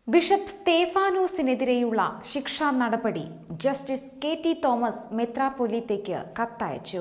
Bishop സ്തേഫാനോസിനെതിരെയുള്ള ശിക്ഷാ നടപടി ജസ്റ്റിസ് കെ ടി തോമസ് മെത്രാപ്പൊലീത്തയ്ക്ക് കത്തയച്ചു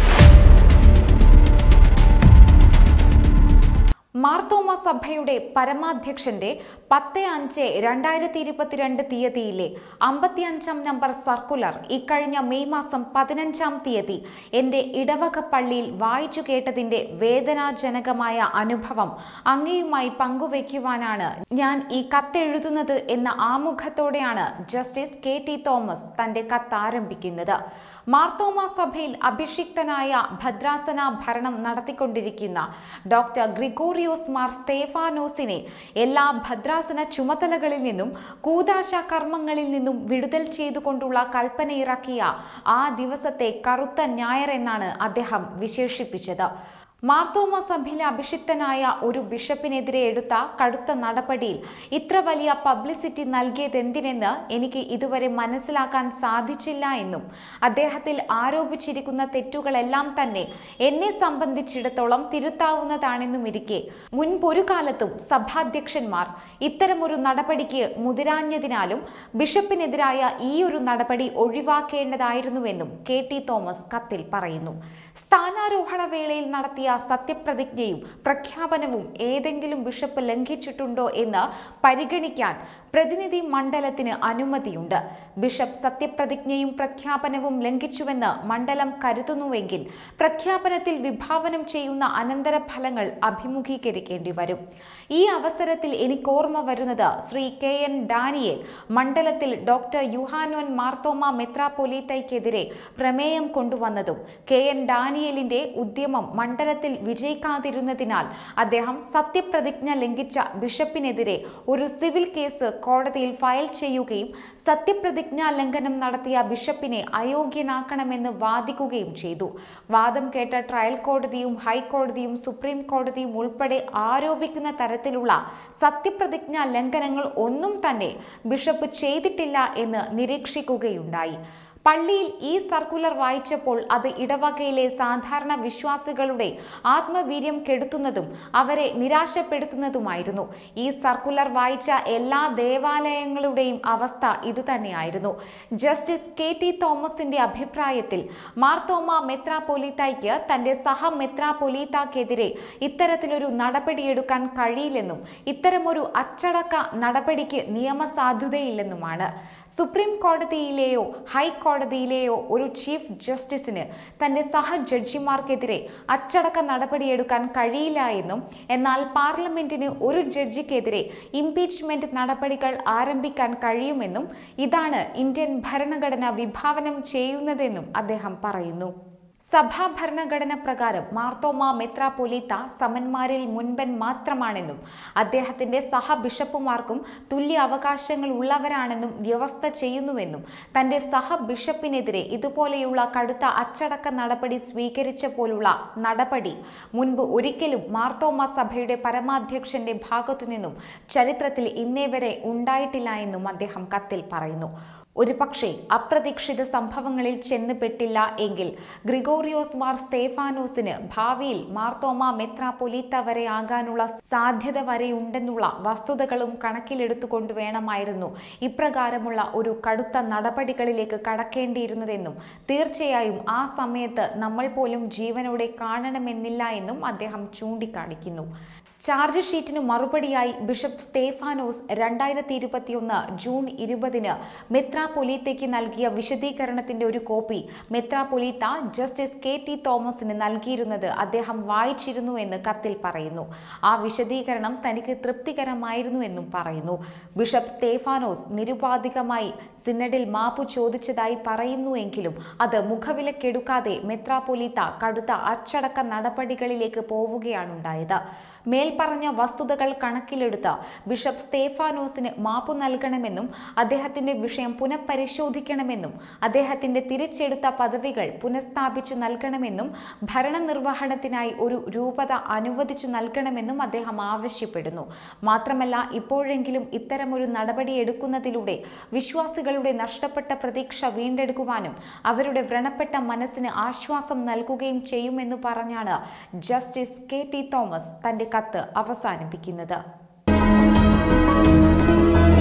മാർത്തോമ സഭയുടെ പരമാധ്യക്ഷന്റെ പത്ത് അഞ്ച് രണ്ടായിരത്തി ഇരുപത്തിരണ്ട് തീയതിയിലെ അമ്പത്തിയഞ്ചാം നമ്പർ സർക്കുലർ ഇക്കഴിഞ്ഞ മെയ് മാസം പതിനഞ്ചാം തീയതി എന്റെ ഇടവക പള്ളിയിൽ വായിച്ചു കേട്ടതിന്റെ വേദനാജനകമായ അനുഭവം അങ്ങയുമായി പങ്കുവയ്ക്കുവാനാണ് ഞാൻ ഈ കത്തെഴുതുന്നത് എന്ന ആമുഖത്തോടെയാണ് ജസ്റ്റിസ് കെ ടി തോമസ് തന്റെ കത്ത് ആരംഭിക്കുന്നത് മാർത്തോമ സഭയിൽ അഭിഷിക്തനായ ഭദ്രാസന ഭരണം നടത്തിക്കൊണ്ടിരിക്കുന്ന ഡോക്ടർ ഗ്രിഗോറിയോസ് മാർ സ്തേഫാനോസിനെ എല്ലാ ഭദ്രാസന ചുമതലകളിൽ നിന്നും കൂതാശ കർമ്മങ്ങളിൽ നിന്നും വിടുതൽ ചെയ്തുകൊണ്ടുള്ള കൽപ്പന ഇറക്കിയ ആ ദിവസത്തെ കറുത്ത ഞായർ എന്നാണ് അദ്ദേഹം വിശേഷിപ്പിച്ചത് മാർത്തോമ സഭയിലെ അഭിഷിക്തനായ ഒരു ബിഷപ്പിനെതിരെ എടുത്ത കടുത്ത നടപടിയിൽ ഇത്ര വലിയ പബ്ലിസിറ്റി നൽകിയതെന്തിനെന്ന് എനിക്ക് ഇതുവരെ മനസ്സിലാക്കാൻ സാധിച്ചില്ല എന്നും അദ്ദേഹത്തിൽ ആരോപിച്ചിരിക്കുന്ന തെറ്റുകളെല്ലാം തന്നെ എന്നെ സംബന്ധിച്ചിടത്തോളം തിരുത്താവുന്നതാണെന്നും ഇരിക്കെ മുൻപൊരു കാലത്തും സഭാധ്യക്ഷന്മാർ ഇത്തരമൊരു നടപടിക്ക് മുതിരാഞ്ഞതിനാലും ബിഷപ്പിനെതിരായ ഈ ഒരു നടപടി ഒഴിവാക്കേണ്ടതായിരുന്നുവെന്നും കെ ടി തോമസ് കത്തിൽ പറയുന്നു സ്ഥാനാരോഹണ വേളയിൽ നടത്തിയ സത്യപ്രതിജ്ഞയും പ്രഖ്യാപനവും ഏതെങ്കിലും ബിഷപ്പ് ലംഘിച്ചിട്ടുണ്ടോ എന്ന് പരിഗണിക്കാൻ പ്രതിനിധി മണ്ഡലത്തിന് അനുമതിയുണ്ട് ബിഷപ്പ് സത്യപ്രതിജ്ഞയും പ്രഖ്യാപനവും ലംഘിച്ചുവെന്ന് മണ്ഡലം കരുതുന്നുവെങ്കിൽ പ്രഖ്യാപനത്തിൽ വിഭാവനം ചെയ്യുന്ന അനന്തരഫലങ്ങൾ അഭിമുഖീകരിക്കേണ്ടി വരും ഈ അവസരത്തിൽ എനിക്ക് ഓർമ്മ വരുന്നത് ശ്രീ കെ എൻ ഡാനിയേൽ മണ്ഡലത്തിൽ ഡോക്ടർ യുഹാനോൻ മാർത്തോമ മെത്രാപ്പൊലീത്തയ്ക്കെതിരെ പ്രമേയം കൊണ്ടുവന്നതും കെ എൻ ഡാനിയേലിന്റെ ഉദ്യമം മണ്ഡലത്തിൽ വിജയിക്കാതിരുന്നതിനാൽ അദ്ദേഹം സത്യപ്രതിജ്ഞ ലംഘിച്ച ബിഷപ്പിനെതിരെ ഒരു സിവിൽ കേസ് കോടതിയിൽ ഫയൽ ചെയ്യുകയും സത്യപ്രതിജ്ഞാ ലംഘനം നടത്തിയ ബിഷപ്പിനെ അയോഗ്യനാക്കണമെന്ന് വാദിക്കുകയും ചെയ്തു വാദം കേട്ട ട്രയൽ കോടതിയും ഹൈക്കോടതിയും സുപ്രീം കോടതിയും ഉൾപ്പെടെ ആരോപിക്കുന്ന തരത്തിലുള്ള സത്യപ്രതിജ്ഞാ ലംഘനങ്ങൾ ഒന്നും തന്നെ ബിഷപ്പ് ചെയ്തിട്ടില്ല എന്ന് നിരീക്ഷിക്കുകയുണ്ടായി പള്ളിയിൽ ഈ സർക്കുലർ വായിച്ചപ്പോൾ അത് ഇടവകയിലെ സാധാരണ വിശ്വാസികളുടെ ആത്മവീര്യം കെടുത്തുന്നതും അവരെ നിരാശപ്പെടുത്തുന്നതുമായിരുന്നു ഈ സർക്കുലർ വായിച്ച എല്ലാ ദേവാലയങ്ങളുടെയും അവസ്ഥ ഇതുതന്നെയായിരുന്നു ജസ്റ്റിസ് കെ ടി തോമസിന്റെ അഭിപ്രായത്തിൽ മാർത്തോമ മെത്രാപൊലീത്തായ്ക്ക് തന്റെ സഹ മെത്രാപൊലീത്താക്കെതിരെ ഇത്തരത്തിലൊരു നടപടിയെടുക്കാൻ കഴിയില്ലെന്നും ഇത്തരമൊരു അച്ചടക്ക നടപടിക്ക് നിയമസാധുതയില്ലെന്നുമാണ് സുപ്രീം കോടതിയിലെയോ ഹൈക്കോടതിയിലെയോ ഒരു ചീഫ് ജസ്റ്റിസിന് തന്റെ സഹ ജഡ്ജിമാർക്കെതിരെ അച്ചടക്ക നടപടിയെടുക്കാൻ കഴിയില്ല എന്നും എന്നാൽ പാർലമെന്റിന് ഒരു ജഡ്ജിക്കെതിരെ ഇംപീച്ച്മെന്റ് നടപടികൾ ആരംഭിക്കാൻ കഴിയുമെന്നും ഇതാണ് ഇന്ത്യൻ ഭരണഘടന വിഭാവനം ചെയ്യുന്നതെന്നും അദ്ദേഹം പറയുന്നു സഭാ ഭരണഘടന പ്രകാരം മാർത്തോമ മെത്രാപൊലീത്ത സമന്മാരിൽ മുൻപൻ മാത്രമാണെന്നും അദ്ദേഹത്തിന്റെ സഹ ബിഷപ്പുമാർക്കും തുല്യ അവകാശങ്ങൾ ഉള്ളവരാണെന്നും വ്യവസ്ഥ ചെയ്യുന്നുവെന്നും തന്റെ സഹ ബിഷപ്പിനെതിരെ ഇതുപോലെയുള്ള കടുത്ത അച്ചടക്ക നടപടി സ്വീകരിച്ച പോലുള്ള നടപടി മുൻപ് ഒരിക്കലും മാർത്തോമ സഭയുടെ പരമാധ്യക്ഷന്റെ ഭാഗത്തുനിന്നും ചരിത്രത്തിൽ ഇന്നേ വരെ ഉണ്ടായിട്ടില്ല എന്നും അദ്ദേഹം കത്തിൽ പറയുന്നു ഒരു പക്ഷേ അപ്രതീക്ഷിത സംഭവങ്ങളിൽ ചെന്നുപെട്ടില്ല എങ്കിൽ ഗ്രിഗോറിയോസ് മാർ സ്തേഫാനോസിന് ഭാവിയിൽ മാർത്തോമ മെത്രാപൊലീത്ത വരെ ആകാനുള്ള സാധ്യത വരെയുണ്ടെന്നുള്ള വസ്തുതകളും കണക്കിലെടുത്തുകൊണ്ട് വേണമായിരുന്നു ഇപ്രകാരമുള്ള ഒരു കടുത്ത നടപടികളിലേക്ക് കടക്കേണ്ടിയിരുന്നതെന്നും തീർച്ചയായും ആ സമയത്ത് നമ്മൾ പോലും ജീവനോടെ കാണണമെന്നില്ല എന്നും അദ്ദേഹം ചൂണ്ടിക്കാണിക്കുന്നു ചാർജ് ഷീറ്റിന് മറുപടിയായി ബിഷപ്പ് സ്തേഫാനോസ് രണ്ടായിരത്തി ഇരുപത്തിയൊന്ന് ജൂൺ ഇരുപതിന് മെത്രാപൊലീത്തയ്ക്ക് നൽകിയ വിശദീകരണത്തിന്റെ ഒരു കോപ്പി മെത്രാപൊലീത്ത ജസ്റ്റിസ് കെ ടി തോമസിന് നൽകിയിരുന്നത് അദ്ദേഹം വായിച്ചിരുന്നു എന്ന് കത്തിൽ പറയുന്നു ആ വിശദീകരണം തനിക്ക് തൃപ്തികരമായിരുന്നു എന്നും പറയുന്നു ബിഷപ്പ് സ്തേഫാനോസ് നിരുപാധികമായി സിനഡിൽ മാപ്പു ചോദിച്ചതായി പറയുന്നുവെങ്കിലും അത് മുഖവിലക്കെടുക്കാതെ മെത്രാപൊലീത്ത കടുത്ത അച്ചടക്ക നടപടികളിലേക്ക് പോവുകയാണുണ്ടായത് മേൽപ്പറഞ്ഞ വസ്തുതകൾ കണക്കിലെടുത്ത് ബിഷപ്പ് സ്തേഫാനോസിന് മാപ്പു നൽകണമെന്നും അദ്ദേഹത്തിന്റെ വിഷയം പുനഃപരിശോധിക്കണമെന്നും അദ്ദേഹത്തിന്റെ തിരിച്ചെടുത്ത പദവികൾ പുനഃസ്ഥാപിച്ചു നൽകണമെന്നും ഭരണനിർവഹണത്തിനായി ഒരു രൂപത അനുവദിച്ചു നൽകണമെന്നും അദ്ദേഹം ആവശ്യപ്പെടുന്നു മാത്രമല്ല ഇപ്പോഴെങ്കിലും ഇത്തരമൊരു നടപടി എടുക്കുന്നതിലൂടെ വിശ്വാസികളുടെ നഷ്ടപ്പെട്ട പ്രതീക്ഷ വീണ്ടെടുക്കുവാനും അവരുടെ വ്രണപ്പെട്ട മനസ്സിന് ആശ്വാസം നൽകുകയും ചെയ്യുമെന്ന് പറഞ്ഞാണ് ജസ്റ്റിസ് കെ ടി തോമസ് തന്റെ കത്ത് അവസാനിപ്പിക്കുന്നത്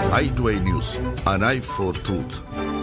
i2i News, an eye for truth.